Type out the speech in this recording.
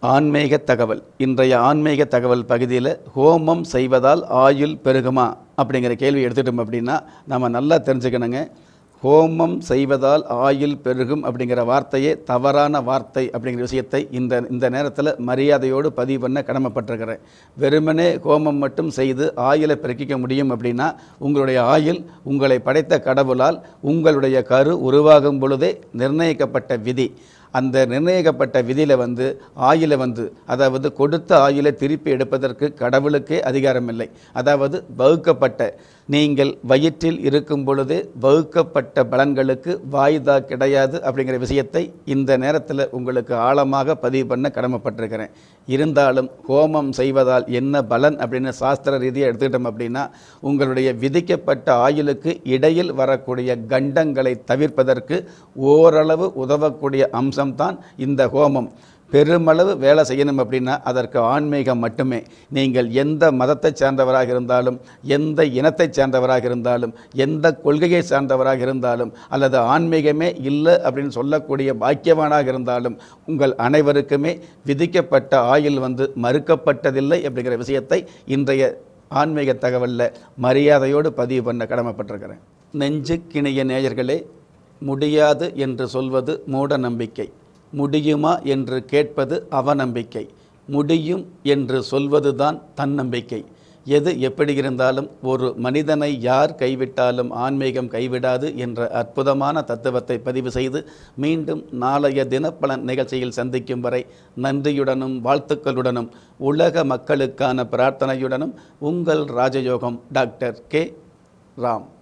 ஆன்மீக தகவல் இன்றைய ஆன்மீக தகவல் பகுதியில் ஹோமம் செய்வதால் ஆயுள் பெருகுமா அப்படிங்கிற கேள்வி எடுத்துட்டோம் அப்படின்னா நம்ம நல்லா தெரிஞ்சுக்கணுங்க ஹோமம் செய்வதால் ஆயுள் பெருகும் அப்படிங்கிற வார்த்தையே தவறான வார்த்தை அப்படிங்கிற விஷயத்தை இந்த இந்த நேரத்தில் மரியாதையோடு பதிவு பண்ண கடமைப்பட்டிருக்கிறேன் வெறுமனே ஹோமம் மட்டும் செய்து ஆயுளை பெருக்கிக்க முடியும் அப்படின்னா உங்களுடைய ஆயுள் உங்களை படைத்த கடவுளால் உங்களுடைய கரு உருவாகும் பொழுதே நிர்ணயிக்கப்பட்ட விதி அந்த நிர்ணயிக்கப்பட்ட விதியில் வந்து ஆயிலை வந்து அதாவது கொடுத்த ஆயிலை திருப்பி எடுப்பதற்கு கடவுளுக்கே அதிகாரம் இல்லை அதாவது வகுக்கப்பட்ட நீங்கள் வயிற்றில் இருக்கும் பொழுதே வகுக்கப்பட்ட பலன்களுக்கு வாய்தா கிடையாது அப்படிங்கிற விஷயத்தை இந்த நேரத்தில் உங்களுக்கு ஆழமாக பதிவு பண்ண கடமைப்பட்டிருக்கிறேன் இருந்தாலும் ஹோமம் செய்வதால் என்ன பலன் அப்படின்னு சாஸ்திர ரீதியாக எடுத்துக்கிட்டோம் அப்படின்னா உங்களுடைய விதிக்கப்பட்ட ஆயுளுக்கு இடையில் வரக்கூடிய கண்டங்களை தவிர்ப்பதற்கு ஓரளவு உதவக்கூடிய அம்சம்தான் இந்த ஹோமம் பெருமளவு வேலை செய்யணும் அப்படின்னா அதற்கு ஆன்மீகம் மட்டுமே நீங்கள் எந்த மதத்தை சார்ந்தவராக இருந்தாலும் எந்த இனத்தை சார்ந்தவராக இருந்தாலும் எந்த கொள்கையை சார்ந்தவராக இருந்தாலும் அல்லது ஆன்மீகமே இல்லை அப்படின்னு சொல்லக்கூடிய பாக்கியவானாக இருந்தாலும் உங்கள் அனைவருக்குமே விதிக்கப்பட்ட ஆயுள் வந்து மறுக்கப்பட்டதில்லை அப்படிங்கிற விஷயத்தை இன்றைய ஆன்மீக தகவலில் மரியாதையோடு பதிவு பண்ண கடமைப்பட்டிருக்கிறேன் நெஞ்சு கிணிய நேயர்களே முடியாது என்று சொல்வது மூட நம்பிக்கை முடியுமா என்று கேட்பது அவநம்பிக்கை முடியும் என்று சொல்வதுதான் தன்னம்பிக்கை எது எப்படி இருந்தாலும் ஒரு மனிதனை யார் கைவிட்டாலும் ஆன்மீகம் கைவிடாது என்ற அற்புதமான தத்துவத்தை பதிவு செய்து மீண்டும் நாளைய தினப்பலன் நிகழ்ச்சியில் சந்திக்கும் வரை நன்றியுடனும் வாழ்த்துக்களுடனும் உலக மக்களுக்கான பிரார்த்தனையுடனும் உங்கள் ராஜயோகம் டாக்டர் கே ராம்